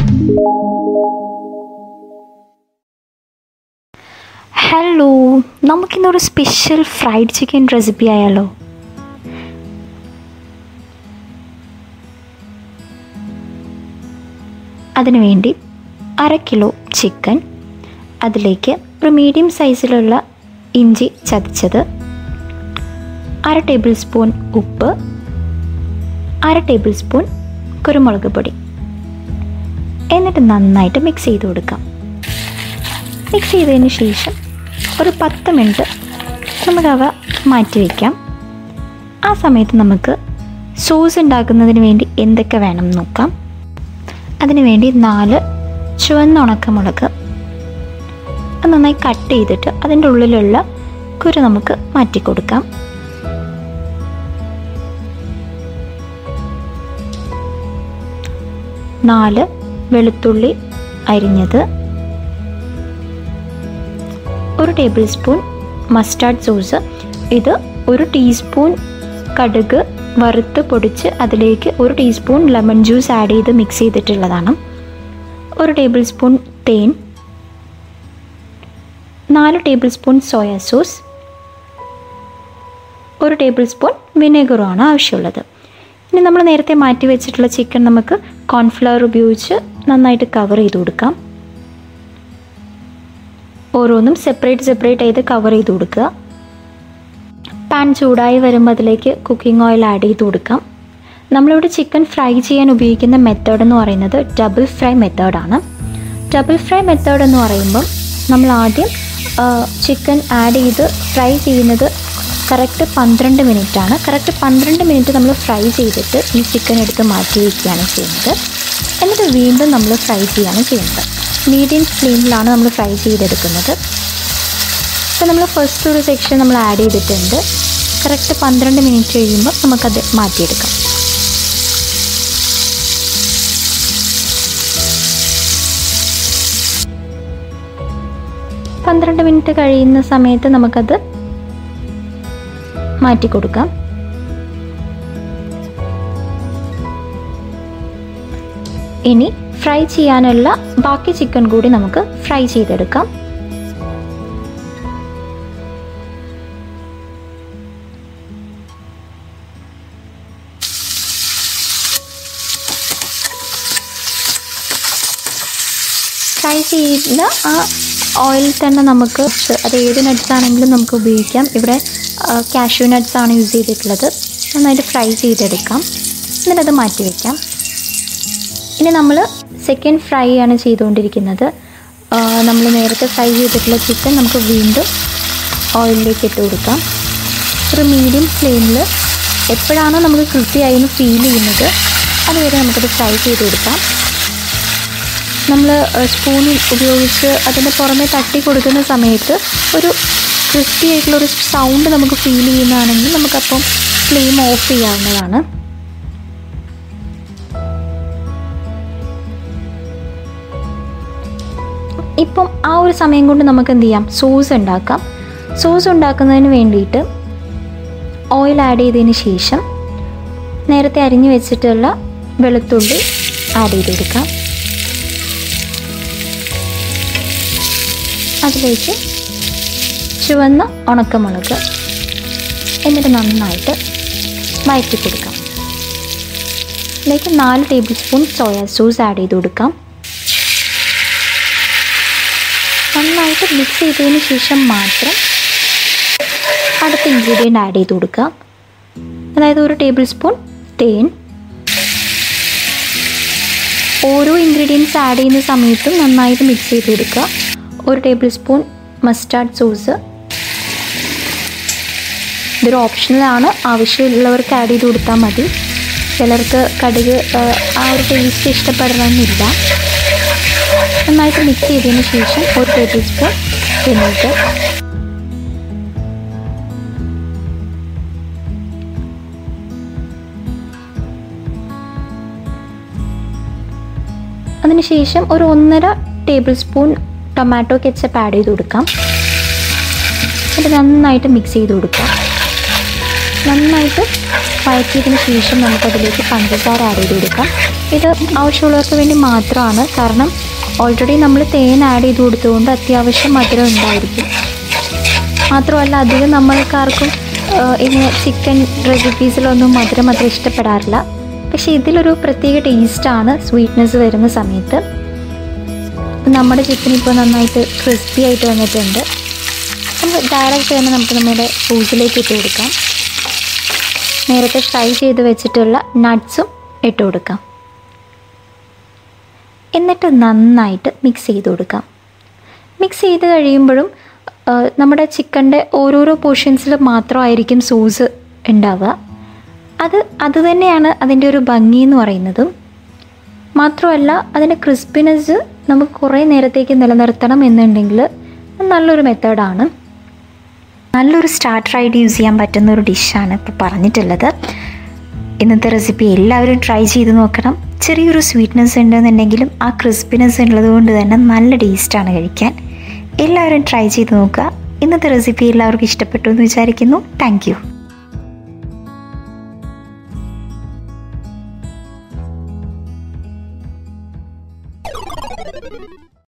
hello നമുക്കിന്നൊരു special fried chicken recipe ആയാലോ അതിനുവേണ്ടി അര കിലോ ചിക്കൻ അതിലേക്ക് ഒരു മീഡിയം സൈസിലുള്ള ഇഞ്ചി ചതച്ചത് അര ടേബിൾ സ്പൂൺ ഉപ്പ് അര ടേബിൾ സ്പൂൺ കുരുമുളക് പൊടി എന്നിട്ട് നന്നായിട്ട് മിക്സ് ചെയ്ത് കൊടുക്കാം മിക്സ് ചെയ്തതിന് ശേഷം ഒരു പത്ത് മിനിറ്റ് നമുക്കവ മാറ്റി വയ്ക്കാം ആ സമയത്ത് നമുക്ക് സോസ് ഉണ്ടാക്കുന്നതിന് വേണ്ടി എന്തൊക്കെ വേണം എന്ന് നോക്കാം അതിന് വേണ്ടി നാല് ചുവന്ന ഉണക്കമുളക് അത് നന്നായി കട്ട് ചെയ്തിട്ട് അതിൻ്റെ ഉള്ളിലുള്ള കുരു നമുക്ക് മാറ്റി കൊടുക്കാം നാല് വെളുത്തുള്ളി അരിഞ്ഞത് ഒരു ടേബിൾ സ്പൂൺ മസ്റ്റാർഡ് സോസ് ഇത് ഒരു ടീസ്പൂൺ കടുക് വറുത്ത് പൊടിച്ച് അതിലേക്ക് ഒരു ടീസ്പൂൺ ലെമൺ ജ്യൂസ് ആഡ് ചെയ്ത് മിക്സ് ചെയ്തിട്ടുള്ളതാണ് ഒരു ടേബിൾ സ്പൂൺ തേൻ നാല് ടേബിൾ സ്പൂൺ സോയ സോസ് ഒരു ടേബിൾ സ്പൂൺ വിനെഗറുമാണ് ആവശ്യമുള്ളത് ഇനി നമ്മൾ നേരത്തെ മാറ്റി വെച്ചിട്ടുള്ള ചിക്കൻ നമുക്ക് കോൺഫ്ലവർ ഉപയോഗിച്ച് നന്നായിട്ട് കവർ ചെയ്ത് കൊടുക്കാം ഓരോന്നും സെപ്പറേറ്റ് സെപ്പറേറ്റ് ചെയ്ത് കവർ ചെയ്ത് കൊടുക്കുക പാൻ ചൂടായി വരുമ്പോൾ അതിലേക്ക് കുക്കിംഗ് ഓയിൽ ആഡ് ചെയ്ത് കൊടുക്കാം നമ്മളിവിടെ ചിക്കൻ ഫ്രൈ ചെയ്യാൻ ഉപയോഗിക്കുന്ന മെത്തേഡ് എന്ന് പറയുന്നത് ഡബിൾ ഫ്രൈ മെത്തേഡാണ് ഡബിൾ ഫ്രൈ മെത്തേഡ് എന്ന് പറയുമ്പം നമ്മൾ ആദ്യം ചിക്കൻ ആഡ് ചെയ്ത് ഫ്രൈ ചെയ്യുന്നത് കറക്റ്റ് പന്ത്രണ്ട് മിനിറ്റ് ആണ് കറക്റ്റ് പന്ത്രണ്ട് മിനിറ്റ് നമ്മൾ ഫ്രൈ ചെയ്തിട്ട് ഈ ചിക്കൻ എടുത്ത് മാറ്റി വയ്ക്കുകയാണ് ചെയ്യുന്നത് എന്നിട്ട് വീണ്ടും നമ്മൾ ഫ്രൈ ചെയ്യുകയാണ് ചെയ്യുന്നത് മീഡിയം ഫ്ലെയിമിലാണ് നമ്മൾ ഫ്രൈ ചെയ്തെടുക്കുന്നത് അപ്പോൾ നമ്മൾ ഫസ്റ്റ് ഒരു സെക്ഷൻ നമ്മൾ ആഡ് ചെയ്തിട്ടുണ്ട് കറക്റ്റ് പന്ത്രണ്ട് മിനിറ്റ് കഴിയുമ്പോൾ നമുക്കത് മാറ്റിയെടുക്കാം പന്ത്രണ്ട് മിനിറ്റ് കഴിയുന്ന സമയത്ത് നമുക്കത് മാറ്റി കൊടുക്കാം ഇനി ഫ്രൈ ചെയ്യാനുള്ള ബാക്കി ചിക്കൻ കൂടി നമുക്ക് ഫ്രൈ ചെയ്തെടുക്കാം ഫ്രൈ ചെയ്ത ആ ഓയിൽ തന്നെ നമുക്ക് അത് ഏത് നട്ട്സ് ആണെങ്കിലും നമുക്ക് ഉപയോഗിക്കാം ഇവിടെ കാഷ്യൂ നട്ട്സ് ആണ് യൂസ് ചെയ്തിട്ടുള്ളത് നന്നായിട്ട് ഫ്രൈ ചെയ്തെടുക്കാം എന്നിട്ട് അത് മാറ്റി വയ്ക്കാം ഇനി നമ്മൾ സെക്കൻഡ് ഫ്രൈ ആണ് ചെയ്തുകൊണ്ടിരിക്കുന്നത് നമ്മൾ നേരത്തെ ഫ്രൈ ചെയ്തിട്ടുള്ള ചിക്കൻ നമുക്ക് വീണ്ടും ഓയിലിലേക്ക് ഇട്ട് കൊടുക്കാം ഒരു മീഡിയം ഫ്ലെയിമിൽ എപ്പോഴാണോ നമുക്ക് കൃത്യമായി എന്ന് ഫീൽ ചെയ്യുന്നത് അതുവരെ നമുക്കത് ഫ്രൈ ചെയ്ത് കൊടുക്കാം നമ്മൾ സ്പൂൺ ഉപയോഗിച്ച് അതിൻ്റെ പുറമെ തട്ടി കൊടുക്കുന്ന സമയത്ത് ഒരു ക്രിസ്പി ആയിട്ടുള്ളൊരു സൗണ്ട് നമുക്ക് ഫീൽ ചെയ്യുന്നതാണെങ്കിൽ നമുക്കപ്പം ഫ്ലെയിം ഓഫ് ചെയ്യാവുന്നതാണ് ഇപ്പം ആ ഒരു സമയം കൊണ്ട് നമുക്ക് എന്ത് ചെയ്യാം സോസ് ഉണ്ടാക്കാം സോസ് ഉണ്ടാക്കുന്നതിന് വേണ്ടിയിട്ട് ഓയിൽ ആഡ് ചെയ്തതിന് ശേഷം നേരത്തെ അരിഞ്ഞു വെച്ചിട്ടുള്ള വെളുത്തുള്ളി ആഡ് ചെയ്ത് കൊടുക്കാം അതിലേക്ക് ചുവന്ന ഉണക്കമുളക് എന്നിട്ട് നന്നായിട്ട് വഴറ്റി കൊടുക്കാം ഇതിലേക്ക് നാല് table spoon soya sauce add ചെയ്ത് കൊടുക്കാം നന്നായിട്ട് മിക്സ് ചെയ്തതിന് ശേഷം മാത്രം അടുത്ത ഇൻഗ്രീഡിയൻ്റ് ആഡ് ചെയ്ത് കൊടുക്കുക അതായത് ഒരു ടേബിൾ സ്പൂൺ തേൻ ഓരോ ഇൻഗ്രീഡിയൻസ് ആഡ് ചെയ്യുന്ന സമയത്തും നന്നായിട്ട് മിക്സ് ചെയ്ത് കൊടുക്കുക ഒരു ടേബിൾ സ്പൂൺ മസ്റ്റാർഡ് സോസ് ഇതൊരു ഓപ്ഷണലാണ് ആവശ്യമുള്ളവർക്ക് ആഡ് ചെയ്ത് കൊടുത്താൽ മതി ചിലർക്ക് കടുക് ആ ഒരു ടേസ്റ്റ് ഇഷ്ടപ്പെടണമെന്നില്ല നന്നായിട്ട് മിക്സ് ചെയ്തതിന് ശേഷം ഒരു ടേബിൾ സ്പൂൺ വിനീഗർ അതിനുശേഷം ഒരു ഒന്നര tablespoon tomato ketchup add ചെയ്ത് കൊടുക്കാം എന്നിട്ട് നന്നായിട്ട് മിക്സ് ചെയ്ത് കൊടുക്കാം നന്നായിട്ട് വഴറ്റിയതിന് ശേഷം നമുക്കതിലേക്ക് പഞ്ചസാര ആഡ് ചെയ്ത് കൊടുക്കാം ഇത് ആവശ്യമുള്ളവർക്ക് വേണ്ടി മാത്രമാണ് കാരണം ഓൾറെഡി നമ്മൾ തേൻ ആഡ് ചെയ്ത് കൊടുത്തുകൊണ്ട് അത്യാവശ്യം മധുരം ഉണ്ടായിരിക്കും മാത്രമല്ല അധികം നമ്മൾക്കാർക്കും ആഹ്, ഇങ്ങനെ ചിക്കൻ റെസിപ്പീസിലൊന്നും മധുരം അത്ര ഇഷ്ടപ്പെടാറില്ല പക്ഷേ ഇതിലൊരു പ്രത്യേക ടേസ്റ്റാണ് സ്വീറ്റ്നെസ് വരുന്ന സമയത്ത് നമ്മുടെ ചിക്കൻ ഇപ്പോൾ നന്നായിട്ട് ക്രിസ്പി ആയിട്ട് വന്നിട്ടുണ്ട് നമുക്ക് ഡയറക്റ്റ് തന്നെ നമുക്ക് നമ്മുടെ ഫ്രൂസിലേക്ക് ഇട്ട് കൊടുക്കാം നേരത്തെ ഫ്രൈ ചെയ്ത് വെച്ചിട്ടുള്ള നട്ട്സും ഇട്ട് കൊടുക്കാം എന്നിട്ട് നന്നായിട്ട് മിക്സ് ചെയ്ത് കൊടുക്കാം മിക്സ് ചെയ്ത് കഴിയുമ്പോഴും ആ, നമ്മുടെ ചിക്കൻ്റെ ഓരോരോ പോർഷൻസിൽ മാത്രമായിരിക്കും സോസ് ഉണ്ടാവുക അത് അത് തന്നെയാണ് അതിൻ്റെ ഒരു ഭംഗി എന്ന് പറയുന്നതും മാത്രമല്ല അതിൻ്റെ ക്രിസ്പിനെസ് നമുക്ക് കുറേ നേരത്തേക്ക് നിലനിർത്തണം എന്നുണ്ടെങ്കിൽ അത് നല്ലൊരു മെത്തേഡാണ് നല്ലൊരു സ്റ്റാർട്ടറായിട്ട് യൂസ് ചെയ്യാൻ പറ്റുന്ന ഒരു ഡിഷാണ് ഇപ്പോൾ പറഞ്ഞിട്ടുള്ളത് ഇന്നത്തെ റെസിപ്പി എല്ലാവരും ട്രൈ ചെയ്ത് നോക്കണം ചെറിയൊരു സ്വീറ്റ്നെസ് ഉണ്ടെന്നുണ്ടെങ്കിലും ആ ക്രിസ്പിനെസ് ഉള്ളത് കൊണ്ട് തന്നെ നല്ല ടേസ്റ്റാണ് കഴിക്കാൻ എല്ലാവരും ട്രൈ ചെയ്ത് നോക്കുക ഇന്നത്തെ റെസിപ്പി എല്ലാവർക്കും ഇഷ്ടപ്പെട്ടു എന്ന് വിചാരിക്കുന്നു താങ്ക് യു